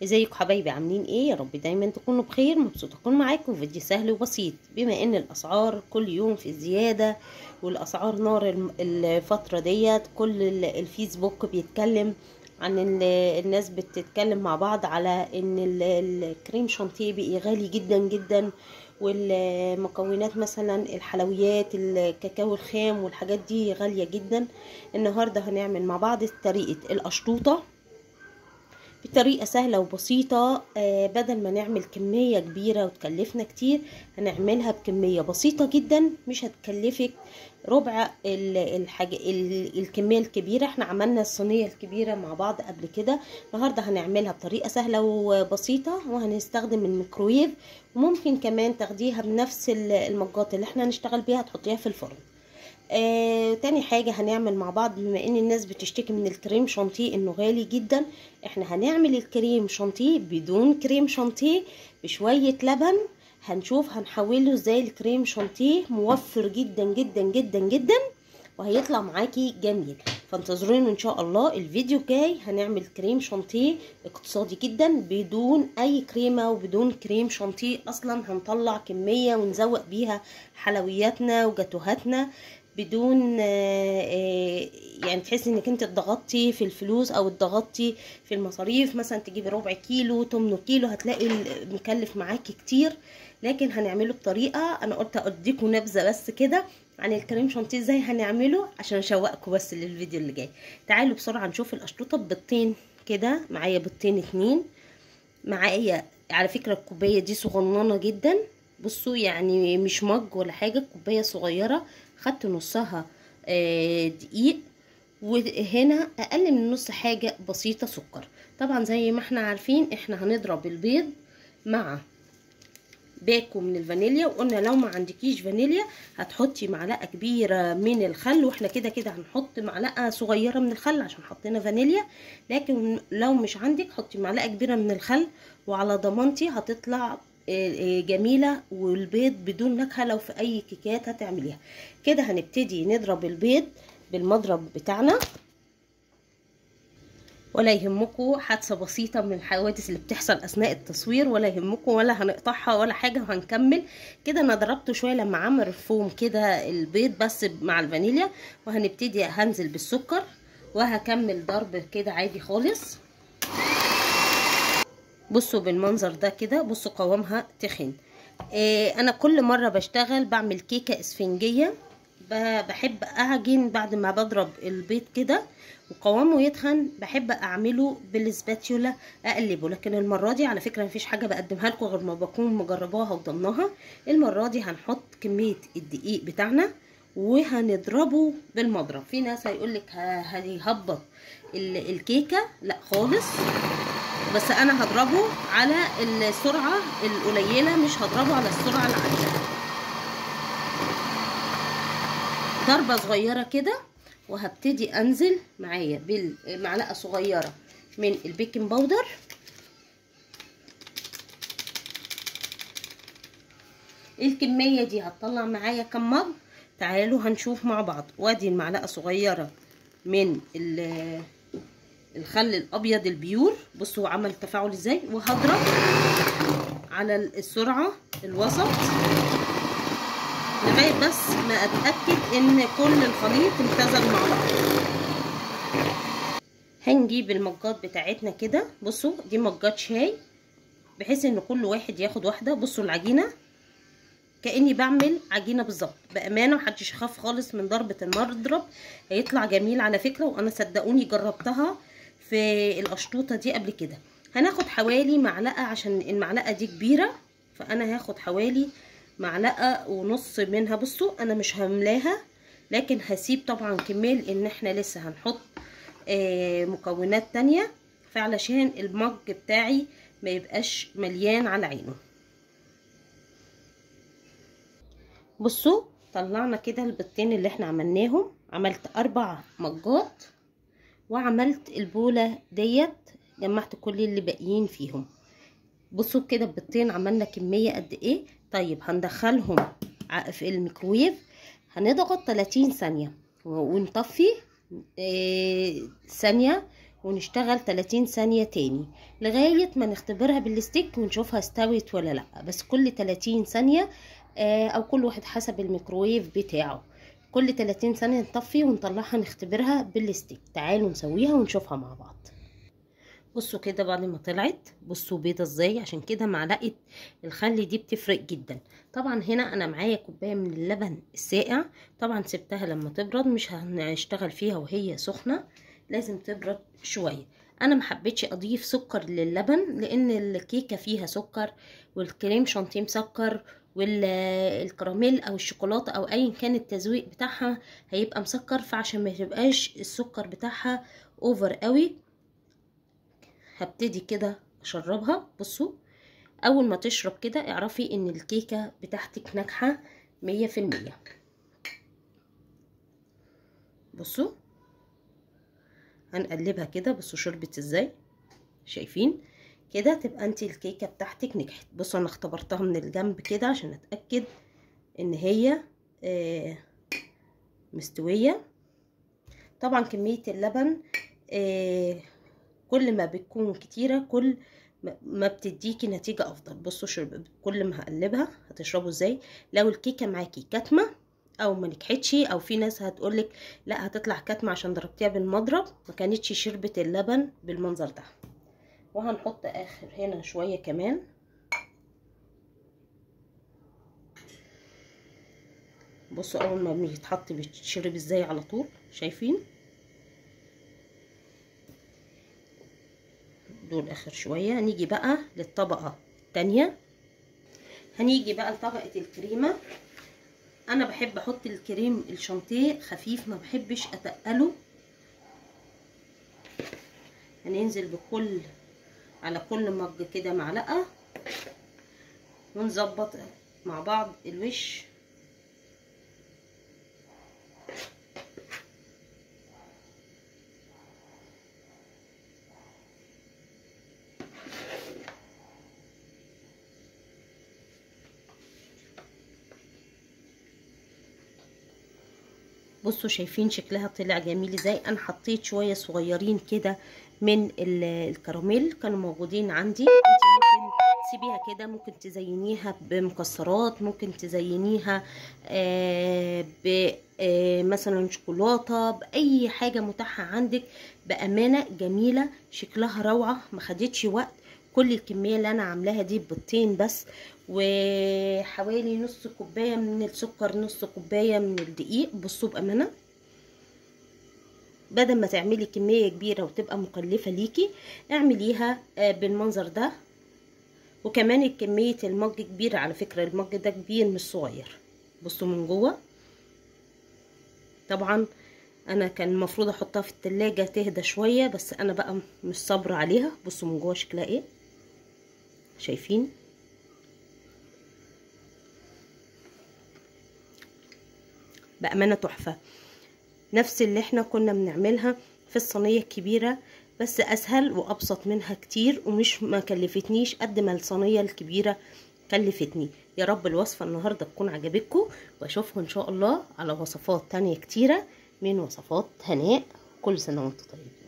ازيكم حبايبي عاملين ايه يا رب دايما تكونوا بخير مبسوطه اكون معاكم فيديو سهل وبسيط بما ان الاسعار كل يوم في زياده والاسعار نار الم- الفتره ديت كل ال- الفيسبوك بيتكلم عن ال- الناس بتتكلم مع بعض على ان ال- الكريم شانتيه بقي غالي جدا جدا والمكونات مثلا الحلويات الكاكاو الخام والحاجات دي غاليه جدا النهارده هنعمل مع بعض طريقه القشطوطه بطريقة سهلة وبسيطة آه بدل ما نعمل كمية كبيرة وتكلفنا كتير هنعملها بكمية بسيطة جدا مش هتكلفك ربع ال- الحاجة ال- الكمية الكبيرة احنا عملنا الصينية الكبيرة مع بعض قبل كده النهاردة هنعملها بطريقة سهلة وبسيطة وهنستخدم الميكرويف وممكن كمان تاخديها بنفس ال- المجات اللي احنا هنشتغل بيها تحطيها في الفرن آه، تاني حاجة هنعمل مع بعض بما ان الناس بتشتكي من الكريم شانتيه انه غالي جدا احنا هنعمل الكريم شانتيه بدون كريم شانتيه بشوية لبن هنشوف هنحوله ازاي الكريم شانتيه موفر جدا جدا جدا جدا وهيطلع معاكي جميل فانتظرونا ان شاء الله الفيديو الجاي هنعمل كريم شانتيه اقتصادي جدا بدون اي كريمه وبدون كريم شانتيه اصلا هنطلع كميه ونزوق بيها حلوياتنا وجاتوهاتنا بدون آه، آه، يعني تحسي انك انت اتضغطتي في الفلوس او اتضغطتي في المصاريف مثلا تجيبي ربع كيلو تمن كيلو هتلاقي مكلف معاكي كتير لكن هنعمله بطريقه انا قلت اديكم نبذه بس كده عن الكريم شانتيه ازاي هنعمله عشان اشوقكم بس للفيديو اللي جاي تعالوا بسرعه نشوف القشطوطه ببيضتين كده معايا بيضتين اتنين معايا على فكره الكوبايه دي صغننه جدا بصوا يعني مش مج ولا حاجه كوبايه صغيره خدت نصها آه، دقيق وهنا اقل من نص حاجه بسيطه سكر طبعا زي ما احنا عارفين احنا هنضرب البيض مع باكو من الفانيليا وقلنا لو ما عندكيش فانيليا هتحطي معلقه كبيره من الخل واحنا كده كده هنحط معلقه صغيره من الخل عشان حطينا فانيليا لكن لو مش عندك حطي معلقه كبيره من الخل وعلى ضمانتي هتطلع جميله والبيض بدون نكهه لو في اي كيكات هتعمليها كده هنبتدي نضرب البيض بالمضرب بتاعنا ولا يهمكم حادثة بسيطة من الحوادث اللي بتحصل أثناء التصوير ولا يهمكم ولا هنقطعها ولا حاجة وهنكمل كده أنا ضربته شوية لما عمل فوم كده البيض بس مع الفانيليا وهنبتدي هنزل بالسكر وهكمل ضرب كده عادي خالص بصوا بالمنظر ده كده بصوا قوامها تخن إيه انا كل مره بشتغل بعمل كيكه اسفنجيه بحب اعجن بعد ما بضرب البيض كده وقوامه يتخن بحب اعمله بالسباتيولا اقلبه لكن المره دي على فكره مفيش حاجه بقدمها لكم غير ما بكون مجرباها وضمناها المره دي هنحط كميه الدقيق بتاعنا وهنضربه بالمضرب في ناس هيقولك هيهبط الكيكه لا خالص بس انا هضربه على السرعه القليله مش هضربه على السرعه العاليه ضربه صغيره كده وهبتدي انزل معايا بالمعلقه صغيره من البيكنج باودر الكميه دي هتطلع معايا كم مج تعالوا هنشوف مع بعض وادي المعلقه صغيره من الخل الابيض البيور بصوا عمل تفاعل ازاي وهضرب على السرعه الوسط لغايه بس ما اتاكد ان كل الخليط امتزج مع بعض هنجيب المجات بتاعتنا كده بصوا دي مجات شاي بحيث ان كل واحد ياخد واحده بصوا العجينه كاني بعمل عجينه بالظبط بامانه محدش يخاف خالص من ضربه المضرب هيطلع جميل على فكره وانا صدقوني جربتها في القشطوطه دي قبل كده هناخد حوالي معلقه عشان المعلقه دي كبيره فانا هاخد حوالي معلقه ونص منها بصوا انا مش هملاها لكن هسيب طبعا كميه لان احنا لسه هنحط آه مكونات تانية فعلشان المج بتاعي ما يبقاش مليان على عينه بصوا طلعنا كده البيضتين اللي احنا عملناهم عملت اربع مجات وعملت البولة ديت جمعت كل اللي باقيين فيهم بصوا كده البيضتين عملنا كمية قد ايه طيب هندخلهم في الميكرويف هنضغط 30 ثانية ونطفي إيه ثانية ونشتغل 30 ثانية تاني لغاية ما نختبرها بالستيك ونشوفها استوت ولا لا بس كل 30 ثانية آه، او كل واحد حسب الميكروويف بتاعه كل 30 ثانية نطفي ونطلعها نختبرها بالستيك تعالوا نسويها ونشوفها مع بعض بصوا كده بعد ما طلعت بصوا بيضة ازاي عشان كده معلقة الخل دي بتفرق جدا طبعا هنا انا معايا كوباية من اللبن الساقع طبعا سبتها لما تبرد مش هنشتغل فيها وهي سخنة لازم تبرد شوية انا محبتش اضيف سكر للبن لان الكيكة فيها سكر والكريم شانتيه مسكر والكراميل او الشوكولاته او ايا كان التزويق بتاعها هيبقى مسكر فعشان ما يبقاش السكر بتاعها اوفر قوي هبتدي كده اشربها بصوا اول ما تشرب كده اعرفي ان الكيكه بتاعتك ناجحه مية في المية بصوا هنقلبها كده بصوا شربت ازاي شايفين كده تبقى انت الكيكه بتاعتك نجحت بصوا انا اختبرتها من الجنب كده عشان اتاكد ان هي آه مستويه طبعا كميه اللبن آه كل ما بتكون كتيره كل ما بتديكي نتيجه افضل بصوا شرب كل ما هقلبها هتشربوا ازاي لو الكيكه معاكي كتمه او ما نجحتش او في ناس هتقولك لا هتطلع كتمه عشان ضربتيها بالمضرب ما كانتش شربت اللبن بالمنظر ده وهنحط اخر هنا شويه كمان بصوا اول ما بيتحط بيتشرب ازاي على طول شايفين دول اخر شويه هنيجي بقى للطبقه التانية هنيجي بقى لطبقه الكريمه انا بحب احط الكريم الشانتيه خفيف ما بحبش اتقله هننزل بكل على كل مج كده معلقه ونظبط مع بعض الوش بصوا شايفين شكلها طلع جميل ازاي انا حطيت شويه صغيرين كده من الكراميل كانوا موجودين عندي انت ممكن تسيبيها كده ممكن تزينيها بمكسرات ممكن تزينيها آه ب آه مثلا شوكولاته باي حاجه متاحه عندك بامانه جميله شكلها روعه ما خدتش وقت كل الكميه اللي انا عاملاها دي بيضتين بس وحوالي نص كوبايه من السكر نص كوبايه من الدقيق بصوا بامانه بدل ما تعملي كميه كبيره وتبقى مكلفه ليكي اعمليها بالمنظر ده وكمان كميه المج كبيره على فكره المج ده كبير مش صغير بصوا من جوه طبعا انا كان المفروض احطها في التلاجة تهدى شويه بس انا بقى مش صابره عليها بصوا من جوه شكلها ايه شايفين بأمانة تحفة نفس اللي احنا كنا بنعملها في الصينية الكبيرة بس أسهل وأبسط منها كتير ومش ما كلفتنيش قد ما الصينية الكبيرة كلفتني يا رب الوصفة النهاردة تكون عجبتكم واشوفكم ان شاء الله على وصفات تانية كتيرة من وصفات هناء كل سنة وانتم طيبين